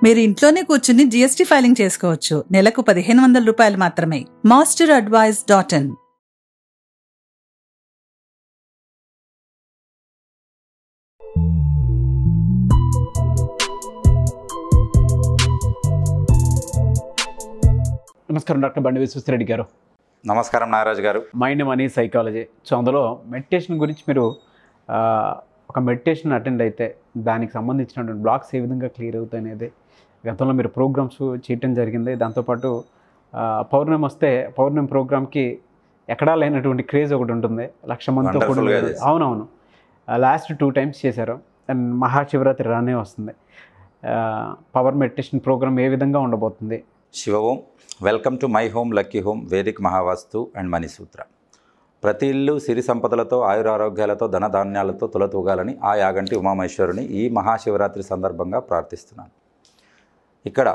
మీరు ఇంట్లోనే కూర్చుని జీఎస్టీ ఫైలింగ్ చేసుకోవచ్చు నెలకు పదిహేను వందల రూపాయలు మాత్రమే మాస్టర్ అడ్వైజ్ డాట్ ఇన్ నమస్కారం డాక్టర్ బండి విశ్వశ్రెడ్డి గారు నమస్కారం నాగరాజు గారు మైండ్ మనీ సైకాలజీ సో అందులో మెడిటేషన్ గురించి మీరు ఆ, ఒక మెడిటేషన్ అటెండ్ అయితే దానికి సంబంధించినటువంటి బ్లాక్స్ ఏ విధంగా క్లియర్ అవుతాయి అనేది గతంలో మీరు ప్రోగ్రామ్స్ చేయటం జరిగింది దాంతోపాటు ఆ, పౌర్ణమి వస్తే పౌర్ణమి ప్రోగ్రామ్కి ఎక్కడా లేనటువంటి క్రేజ్ ఒకటి ఉంటుంది లక్ష మందితో Wonderful కూడా గా చేశారు. అవునవును లాస్ట్ టూ టైమ్స్ చేశారు అండ్ మహాశివరాత్రి రానే వస్తుంది పవర్ మెడిటేషన్ ప్రోగ్రామ్ ఏ విధంగా ఉండబోతుంది Shiva Om welcome to my home lucky home vedic Mahavastu and Manisutra ప్రతి ఇల్లు సిరి సంపదలతో ఆయురారోగ్యాలతో ధనధాన్యాలతో తులతూగాలని ఆ యాగంటి ఉమామేశ్వరుని ఈ మహాశివరాత్రి సందర్భంగా ప్రార్థిస్తున్నాను ఇక్కడ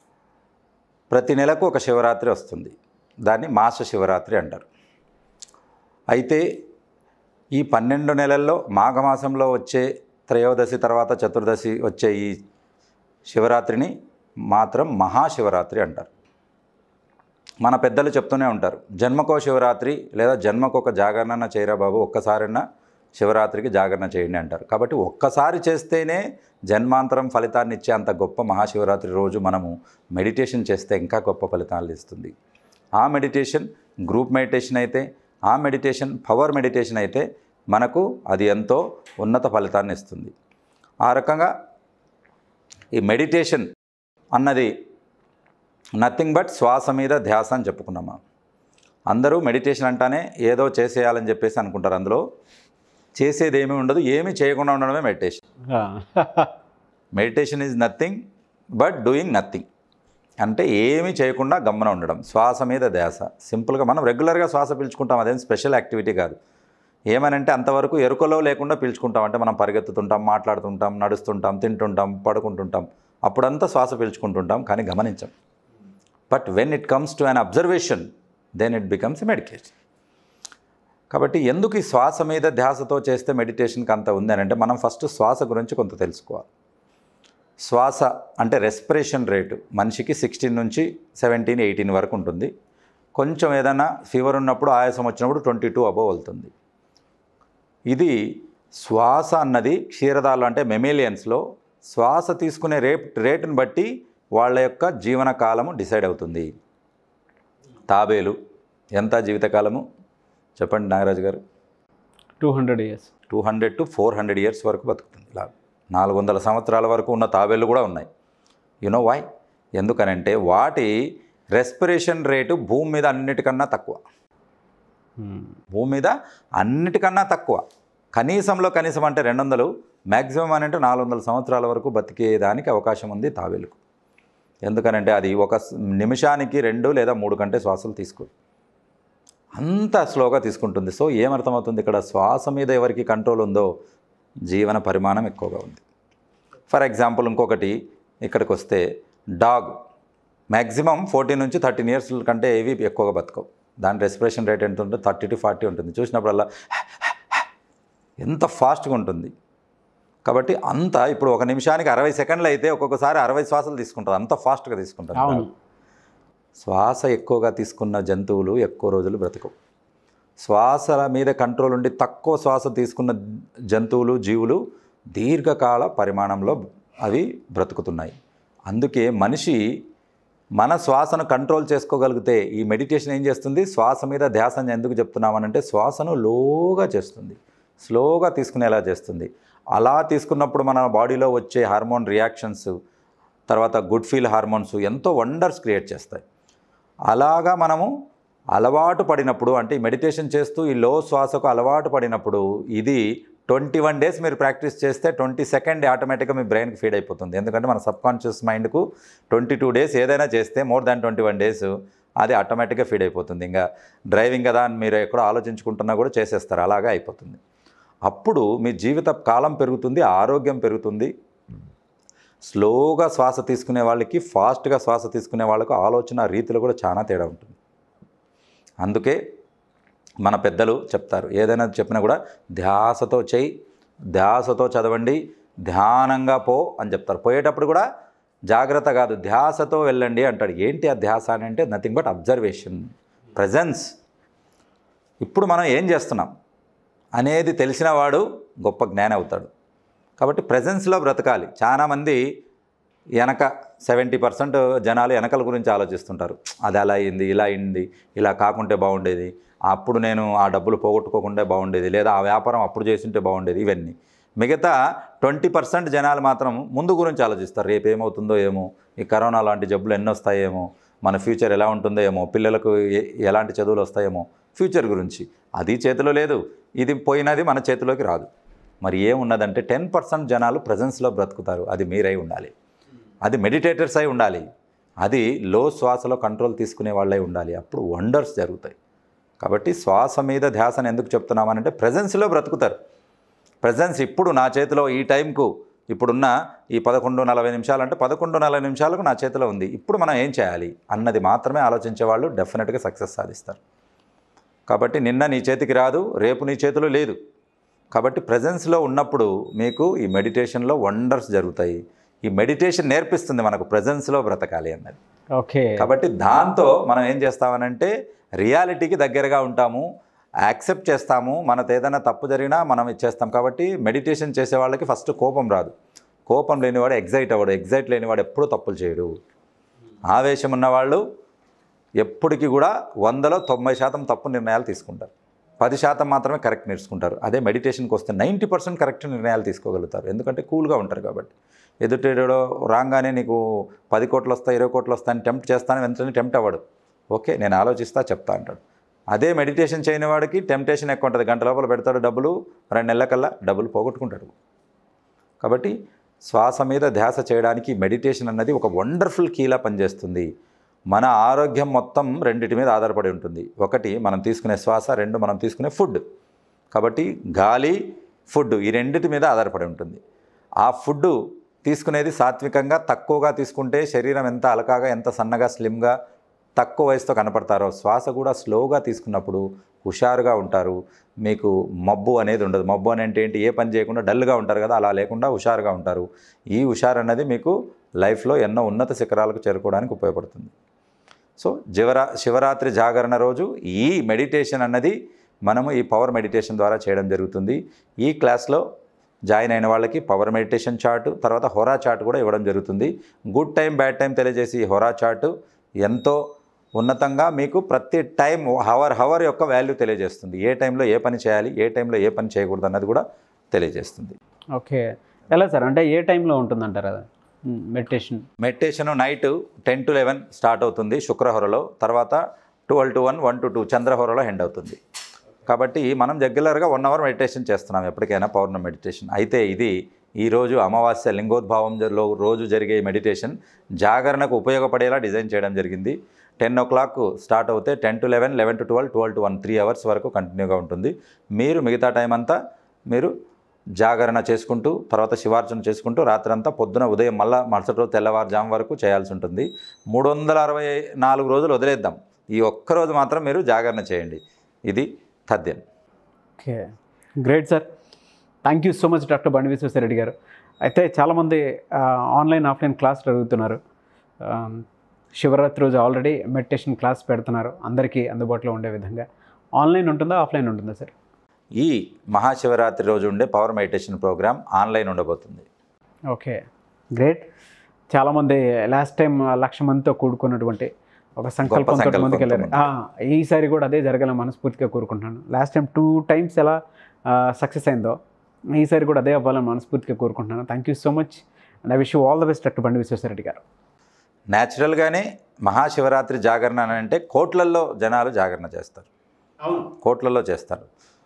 ప్రతి నెలకు ఒక శివరాత్రి వస్తుంది దాన్ని మాస శివరాత్రి అంటారు అయితే ఈ పన్నెండు నెలల్లో మాఘమాసంలో వచ్చే త్రయోదశి తర్వాత చతుర్దశి వచ్చే ఈ శివరాత్రిని మాత్రం మహాశివరాత్రి అంటారు మన పెద్దలు చెప్తూనే ఉంటారు జన్మకో శివరాత్రి లేదా జన్మకు ఒక జాగరణ చేయరా బాబు ఒక్కసారైనా శివరాత్రికి జాగరణ చేయండి అంటారు కాబట్టి ఒక్కసారి చేస్తేనే జన్మాంతరం ఫలితాన్ని ఇచ్చే అంత గొప్ప మహాశివరాత్రి రోజు మనము మెడిటేషన్ చేస్తే ఇంకా గొప్ప ఫలితాలు ఇస్తుంది ఆ మెడిటేషన్ గ్రూప్ మెడిటేషన్ అయితే ఆ మెడిటేషన్ పవర్ మెడిటేషన్ అయితే మనకు అది ఎంతో ఉన్నత ఫలితాన్ని ఇస్తుంది ఆ రకంగా ఈ మెడిటేషన్ అన్నది నథింగ్ బట్ శ్వాస మీద ధ్యాస అని చెప్పుకున్నామా అందరూ మెడిటేషన్ అంటానే ఏదో చేసేయాలని చెప్పేసి అనుకుంటారు అందులో చేసేది ఏమీ ఉండదు ఏమీ చేయకుండా ఉండడమే meditation meditation is nothing but doing nothing అంటే ఏమీ చేయకుండా గమ్మన ఉండడం శ్వాస మీద ధ్యాస సింపుల్గా మనం రెగ్యులర్గా శ్వాస పీల్చుకుంటాం అదేం స్పెషల్ యాక్టివిటీ కాదు ఏమనంటే అంతవరకు ఎరుకలో లేకుండా పీల్చుకుంటాం అంటే మనం పరిగెత్తుతుంటాం మాట్లాడుతుంటాం నడుస్తుంటాం తింటుంటాం పడుకుంటుంటాం అప్పుడంతా శ్వాస పీల్చుకుంటుంటాం కానీ గమనించం but when it comes to an observation then it becomes meditation కాబట్టి ఎందుకు ఈ శ్వాస మీద ధ్యాసతో చేస్తే మెడిటేషన్కి అంత ఉంది అని అంటే మనం ఫస్ట్ శ్వాస గురించి కొంత తెలుసుకోవాలి శ్వాస అంటే రెస్పిరేషన్ రేటు మనిషికి సిక్స్టీన్ నుంచి సెవెంటీన్ ఎయిటీన్ వరకు ఉంటుంది కొంచెం ఏదైనా ఫీవర్ ఉన్నప్పుడు ఆయాసం వచ్చినప్పుడు ట్వంటీ టూ అబవ్ వెళ్తుంది ఇది శ్వాస అన్నది క్షీరదాలు అంటే మెమేలియన్స్లో శ్వాస తీసుకునే రేట్ రేటును బట్టి వాళ్ళ యొక్క జీవన కాలము డిసైడ్ అవుతుంది తాబేలు ఎంత జీవితకాలము చెప్పండి నాగరాజు గారు two hundred years two hundred to four hundred years వరకు బతుకుతుంది ఇలా నాలుగు వందల సంవత్సరాల వరకు ఉన్న తాబేళ్ళు కూడా ఉన్నాయి యునో వై ఎందుకనంటే వాటి రెస్పిరేషన్ రేటు భూమి మీద అన్నిటికన్నా తక్కువ భూమి మీద అన్నిటికన్నా తక్కువ కనీసంలో కనీసం అంటే రెండు వందలు మ్యాక్సిమం అని అంటే నాలుగు వందల సంవత్సరాల వరకు బతికేదానికి అవకాశం ఉంది తాబేలుకు ఎందుకనంటే అది ఒక స్- నిమిషానికి రెండు లేదా మూడు కంటే శ్వాసలు తీసుకోదు అంత స్లోగా తీసుకుంటుంది సో ఏమర్థమవుతుంది ఇక్కడ శ్వాస మీద ఎవరికి కంట్రోల్ ఉందో జీవన పరిమాణం ఎక్కువగా ఉంది ఫర్ ఎగ్జాంపుల్ ఇంకొకటి ఇక్కడికి వస్తే డాగ్ మ్యాక్సిమం ఫోర్టీన్ నుంచి థర్టీన్ ఇయర్స్ కంటే ఏవి ఎక్కువగా బతకవు దాని రెస్పిరేషన్ రేట్ ఎంత ఉంటుంది థర్టీ టు ఫార్టీ ఉంటుంది చూసినప్పుడల్లా ఎంత ఫాస్ట్గా ఉంటుంది కాబట్టి అంత ఇప్పుడు ఒక నిమిషానికి అరవై సెకండ్లు అయితే ఒక్కొక్కసారి అరవై శ్వాసలు తీసుకుంటుంది అంత ఫాస్ట్గా తీసుకుంటుంది అవును శ్వాస ఎక్కువగా తీసుకున్న జంతువులు ఎక్కువ రోజులు బ్రతకవు శ్వాసల మీద కంట్రోల్ ఉండి తక్కువ శ్వాస తీసుకున్న జంతువులు జీవులు దీర్ఘకాల పరిమాణంలో అవి బ్రతుకుతున్నాయి అందుకే మనిషి మన శ్వాసను కంట్రోల్ చేసుకోగలిగితే ఈ మెడిటేషన్ ఏం చేస్తుంది శ్వాస మీద ధ్యాస ఎందుకు చెప్తున్నామనంటే శ్వాసను లోగా చేస్తుంది స్లోగా తీసుకునేలా చేస్తుంది అలా తీసుకున్నప్పుడు మన బాడీలో వచ్చే హార్మోన్ రియాక్షన్స్ తర్వాత గుడ్ ఫీల్ హార్మోన్స్ ఎంతో వండర్స్ క్రియేట్ చేస్తాయి అలాగా మనము అలవాటు పడినప్పుడు అంటే ఈ మెడిటేషన్ చేస్తూ ఈ లో శ్వాసకు అలవాటు పడినప్పుడు ఇది ట్వంటీ వన్ డేస్ మీరు ప్రాక్టీస్ చేస్తే ట్వంటీ సెకండ్ ఆటోమేటిక్గా మీ బ్రెయిన్కి ఫీడ్ అయిపోతుంది ఎందుకంటే మన సబ్ కాన్షియస్ మైండ్కు ట్వంటీ టూ డేస్ ఏదైనా చేస్తే more than twenty one days అది ఆటోమేటిక్గా ఫీడ్ అయిపోతుంది ఇంకా డ్రైవింగ్ కదా అని మీరు ఎక్కడో ఆలోచించుకుంటున్నా కూడా చేసేస్తారు అలాగే అయిపోతుంది అప్పుడు మీ జీవిత కాలం పెరుగుతుంది ఆరోగ్యం పెరుగుతుంది స్లోగా శ్వాస తీసుకునే వాళ్ళకి ఫాస్ట్గా శ్వాస తీసుకునే వాళ్ళకు ఆలోచన రీతిలో కూడా చాలా తేడా ఉంటుంది అందుకే మన పెద్దలు చెప్తారు ఏదైనా చెప్పినా కూడా ధ్యాసతో చేయి ధ్యాసతో చదవండి ధ్యానంగా పో అని చెప్తారు పోయేటప్పుడు కూడా జాగ్రత్త కాదు ధ్యాసతో వెళ్ళండి అంటాడు ఏంటి ఆ ధ్యాస అని అంటే నథింగ్ బట్ అబ్జర్వేషన్ ప్రజెన్స్ ఇప్పుడు మనం ఏం చేస్తున్నాం అనేది తెలిసిన వాడు గొప్ప జ్ఞాని అవుతాడు కాబట్టి ప్రజెన్స్లో బ్రతకాలి చాలామంది వెనక సెవెంటీ పర్సెంట్ జనాలు వెనకల గురించి ఆలోచిస్తుంటారు అది అలా అయింది ఇలా అయింది ఇలా కాకుంటే బాగుండేది అప్పుడు నేను ఆ డబ్బులు పోగొట్టుకోకుండా బాగుండేది లేదా ఆ వ్యాపారం అప్పుడు చేసింటే బాగుండేది ఇవన్నీ మిగతా ట్వంటీ పర్సెంట్ జనాలు మాత్రం ముందు గురించి ఆలోచిస్తారు రేపు ఏమవుతుందో ఏమో ఈ కరోనా లాంటి జబ్బులు ఎన్ని వస్తాయేమో మన ఫ్యూచర్ ఎలా ఉంటుందో ఏమో పిల్లలకు ఎ- ఎలాంటి చదువులు వస్తాయేమో ఫ్యూచర్ గురించి అది చేతిలో లేదు ఇది పోయినది మన చేతిలోకి రాదు మరి ఏమున్నదంటే టెన్ పర్సెంట్ జనాలు ప్రజెన్స్లో బ్రతుకుతారు అది మీరై ఉండాలి అది మెడిటేటర్స్ అయి ఉండాలి అది లో శ్వాసలో కంట్రోల్ తీసుకునే వాళ్ళై ఉండాలి అప్పుడు వండర్స్ జరుగుతాయి కాబట్టి శ్వాస మీద ధ్యాసను ఎందుకు చెప్తున్నామనంటే ప్రజెన్స్లో బ్రతుకుతారు ప్రజెన్స్ ఇప్పుడు నా చేతిలో ఈ టైంకు ఇప్పుడున్న ఈ పదకొండు నలభై నిమిషాలు అంటే పదకొండు నలభై నిమిషాలకు నా చేతిలో ఉంది ఇప్పుడు మనం ఏం చేయాలి అన్నది మాత్రమే ఆలోచించే వాళ్ళు డెఫినెట్గా సక్సెస్ సాధిస్తారు కాబట్టి నిన్న నీ చేతికి రాదు రేపు నీ చేతిలో లేదు కాబట్టి ప్రజెన్స్లో ఉన్నప్పుడు మీకు ఈ మెడిటేషన్లో వండర్స్ జరుగుతాయి ఈ మెడిటేషన్ నేర్పిస్తుంది మనకు ప్రజెన్స్లో బ్రతకాలి అన్నది ఓకే కాబట్టి దాంతో మనం ఏం చేస్తామనంటే రియాలిటీకి దగ్గరగా ఉంటాము యాక్సెప్ట్ చేస్తాము మనతో ఏదైనా తప్పు జరిగినా మనం ఇచ్చేస్తాం కాబట్టి మెడిటేషన్ చేసే వాళ్ళకి ఫస్ట్ కోపం రాదు కోపం లేనివాడు ఎగ్జైట్ అవ్వడు ఎగ్జైట్ లేనివాడు ఎప్పుడూ తప్పులు చేయడు ఆవేశం ఉన్నవాళ్ళు ఎప్పటికీ కూడా వందలో తొంభై శాతం తప్పు నిర్ణయాలు తీసుకుంటారు పది శాతం మాత్రమే కరెక్ట్ నేర్చుకుంటారు అదే మెడిటేషన్కి వస్తే నైంటీ పర్సెంట్ కరెక్ట్ నిర్ణయాలు తీసుకోగలుగుతారు ఎందుకంటే కూల్గా ఉంటారు కాబట్టి ఎదుటిలో రాగానే నీకు పది కోట్లు వస్తాయి ఇరవై కోట్లు వస్తాయని టెంప్ట్ చేస్తాను వెంటనే టెంప్ట్ అవ్వడు ఓకే నేను ఆలోచిస్తా చెప్తా అంటాడు అదే మెడిటేషన్ చేయని వాడికి టెంప్టేషన్ ఎక్కువ ఉంటుంది గంట లోపల పెడతాడు డబ్బులు రెండు నెలల కల్లా డబ్బులు పోగొట్టుకుంటాడు కాబట్టి శ్వాస మీద ధ్యాస చేయడానికి మెడిటేషన్ అన్నది ఒక వండర్ఫుల్ కీలా పనిచేస్తుంది మన ఆరోగ్యం మొత్తం రెండిటి మీద ఆధారపడి ఉంటుంది ఒకటి మనం తీసుకునే శ్వాస రెండు మనం తీసుకునే ఫుడ్ కాబట్టి గాలి ఫుడ్ ఈ రెండిటి మీద ఆధారపడి ఉంటుంది ఆ ఫుడ్ తీసుకునేది సాత్వికంగా తక్కువగా తీసుకుంటే శరీరం ఎంత అలకాగా ఎంత సన్నగా స్లిమ్గా తక్కువ వయసుతో కనపడతారో శ్వాస కూడా స్లోగా తీసుకున్నప్పుడు హుషారుగా ఉంటారు మీకు మబ్బు అనేది ఉండదు మబ్బు అని అంటే ఏంటి ఏ పని చేయకుండా డల్గా ఉంటారు కదా అలా లేకుండా హుషారుగా ఉంటారు ఈ హుషారు అనేది మీకు లైఫ్లో ఎన్నో ఉన్నత శిఖరాలకు చేరుకోవడానికి ఉపయోగపడుతుంది సో జీవరా శివరాత్రి జాగరణ రోజు ఈ మెడిటేషన్ అన్నది మనము ఈ పవర్ మెడిటేషన్ ద్వారా చేయడం జరుగుతుంది ఈ క్లాస్లో జాయిన్ అయిన వాళ్ళకి పవర్ మెడిటేషన్ చార్ట్ తర్వాత హోరా చార్ట్ కూడా ఇవ్వడం జరుగుతుంది గుడ్ టైం బ్యాడ్ టైం తెలియజేసి ఈ హోరా చార్ట్ ఎంతో ఉన్నతంగా మీకు ప్రతి టైం హవర్ హవర్ యొక్క వాల్యూ తెలియజేస్తుంది ఏ టైంలో ఏ పని చేయాలి ఏ టైంలో ఏ పని చేయకూడదు అన్నది కూడా తెలియజేస్తుంది ఓకే ఎలా సార్ అంటే ఏ టైంలో ఉంటుందంటారు అది meditation meditation night ten to eleven start అవుతుంది శుక్రహోరలో తర్వాత twelve to one one to two చంద్రహోరలో ఎండ్ అవుతుంది కాబట్టి మనం రెగ్యులర్గా వన్ అవర్ మెడిటేషన్ చేస్తున్నాం ఎప్పటికైనా పౌర్ణమి మెడిటేషన్ అయితే ఇది ఈరోజు అమావాస్య లింగోద్భావం లో రోజు జరిగే ఈ మెడిటేషన్ జాగరణకు ఉపయోగపడేలా డిజైన్ చేయడం జరిగింది టెన్ ఓ క్లాక్ స్టార్ట్ అవుతే ten to eleven eleven to twelve twelve to one three hours వరకు కంటిన్యూగా ఉంటుంది మీరు మిగతా టైం అంతా మీరు జాగరణ చేసుకుంటూ తర్వాత శివార్చన చేసుకుంటూ రాత్రంతా పొద్దున ఉదయం మళ్ళా మరుసటి రోజు తెల్లవారుజాము వరకు చేయాల్సి ఉంటుంది మూడు వందల అరవై నాలుగు రోజులు వదిలేద్దాం ఈ ఒక్క రోజు మాత్రం మీరు జాగరణ చేయండి ఇది తథ్యం okay great sir thank you so much doctor Bandi Vishweshwar Reddy గారు అయితే చాలామంది ఆ, ఆన్లైన్ ఆఫ్లైన్ క్లాసులు అడుగుతున్నారు ఆ, శివరాత్రి రోజు ఆల్రెడీ మెడిటేషన్ క్లాస్ పెడుతున్నారు అందరికీ అందుబాటులో ఉండే విధంగా ఆన్లైన్ ఉంటుందా ఆఫ్లైన్ ఉంటుందా సార్ ఈ మహాశివరాత్రి రోజు ఉండే పవర్ మెడిటేషన్ ప్రోగ్రామ్ ఆన్లైన్ ఉండబోతుంది ఓకే గ్రేట్ చాలామంది లాస్ట్ టైం లక్ష మందితో కూడుకున్నటువంటి ఒక సంకల్పంతో సంకల్పంతో ముందుకు వెళ్ళారు ఆ, ఈసారి కూడా అదే జరగాలని మనస్ఫూర్తిగా కోరుకుంటున్నాను లాస్ట్ టైం టూ టైమ్స్ ఎలా సక్సెస్ అయిందో ఈసారి కూడా అదే అవ్వాలని మనస్ఫూర్తిగా కోరుకుంటున్నాను thank you so much and I wish you all the best doctor Bandi Vishweshwar Reddy గారు న్యాచురల్గానే మహాశివరాత్రి జాగరణ అని అంటే కోట్లల్లో జనాలు జాగరణ చేస్తారు కోట్లలో చేస్తారు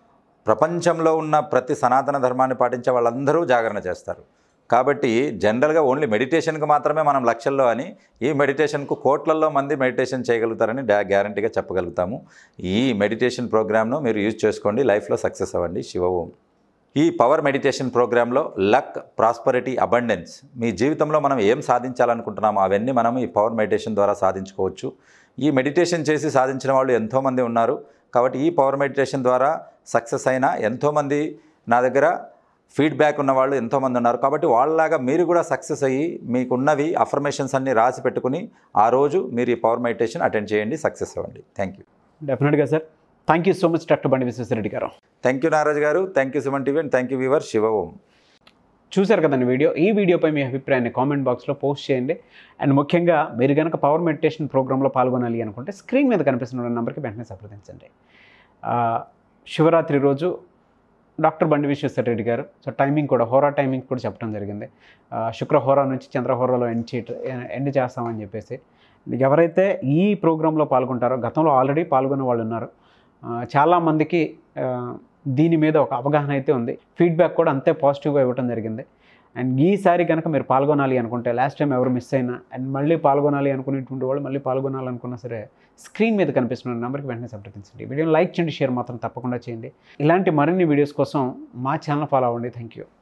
ప్రపంచంలో ఉన్న ప్రతి సనాతన ధర్మాన్ని పాటించే వాళ్ళందరూ జాగరణ చేస్తారు కాబట్టి జనరల్గా ఓన్లీ మెడిటేషన్కి మాత్రమే మనం లక్షల్లో అని ఈ మెడిటేషన్కు కోట్లల్లో మంది మెడిటేషన్ చేయగలుగుతారని డా గ్యారంటీగా చెప్పగలుగుతాము ఈ మెడిటేషన్ ప్రోగ్రామ్ను మీరు యూజ్ చేసుకోండి లైఫ్లో సక్సెస్ అవ్వండి శివ ఓం ఈ పవర్ మెడిటేషన్ ప్రోగ్రాంలో లక్ ప్రాస్పరిటీ అబండెన్స్ మీ జీవితంలో మనం ఏం సాధించాలనుకుంటున్నామో అవన్నీ మనం ఈ పవర్ మెడిటేషన్ ద్వారా సాధించుకోవచ్చు ఈ మెడిటేషన్ చేసి సాధించిన వాళ్ళు ఎంతోమంది ఉన్నారు కాబట్టి ఈ పవర్ మెడిటేషన్ ద్వారా సక్సెస్ అయిన ఎంతోమంది నా దగ్గర ఫీడ్బ్యాక్ ఉన్న వాళ్ళు ఎంతోమంది ఉన్నారు కాబట్టి వాళ్ళలాగా మీరు కూడా సక్సెస్ అయ్యి మీకున్నవి అఫర్మేషన్స్ అన్ని రాసి పెట్టుకుని ఆ రోజు మీరు ఈ పవర్ మెడిటేషన్ అటెండ్ చేయండి సక్సెస్ అవ్వండి థ్యాంక్ యూ డెఫినెట్గా sir thank you so much doctor Bandi Vishweshwar Reddy గారు థ్యాంక్ యూ నారాజ్ గారు thank you Suman TV and thank you viewer Shiva Om చూశారు కదండి వీడియో ఈ వీడియోపై మీ అభిప్రాయాన్ని కామెంట్ బాక్స్లో పోస్ట్ చేయండి అండ్ ముఖ్యంగా మీరు కనుక పవర్ మెడిటేషన్ ప్రోగ్రాంలో పాల్గొనాలి అనుకుంటే స్క్రీన్ మీద కనిపిస్తున్న నెంబర్కి వెంటనే సంప్రదించండి ఆ, శివరాత్రి రోజు డాక్టర్ బండి విశ్వేశ్వర రెడ్డి గారు సో టైమింగ్ కూడా హోరా టైమింగ్ కూడా చెప్పడం జరిగింది ఆ, శుక్ర హోరా నుంచి చంద్ర హోరాలో ఎండ్ చే ఎండ్ చేస్తామని చెప్పేసి ఎవరైతే ఈ ప్రోగ్రాంలో పాల్గొంటారో గతంలో ఆల్రెడీ పాల్గొన్న వాళ్ళు ఉన్నారు ఆ, చాలామందికి ఆ, దీని మీద ఒక అవగాహన అయితే ఉంది ఫీడ్బ్యాక్ కూడా అంతే పాజిటివ్గా ఇవ్వడం జరిగింది అండ్ ఈసారి కనుక మీరు పాల్గొనాలి అనుకుంటే లాస్ట్ టైం ఎవరు మిస్ అయినా అండ్ మళ్ళీ పాల్గొనాలి అనుకునేటువంటి వాళ్ళు మళ్ళీ పాల్గొనాలనుకున్నా సరే స్క్రీన్ మీద కనిపిస్తున్న నెంబర్కి వెంటనే సంప్రదించండి వీడియోని లైక్ చేయండి షేర్ మాత్రం తప్పకుండా చేయండి ఇలాంటి మరిన్ని వీడియోస్ కోసం మా ఛానల్ ఫాలో అవ్వండి థ్యాంక్ యూ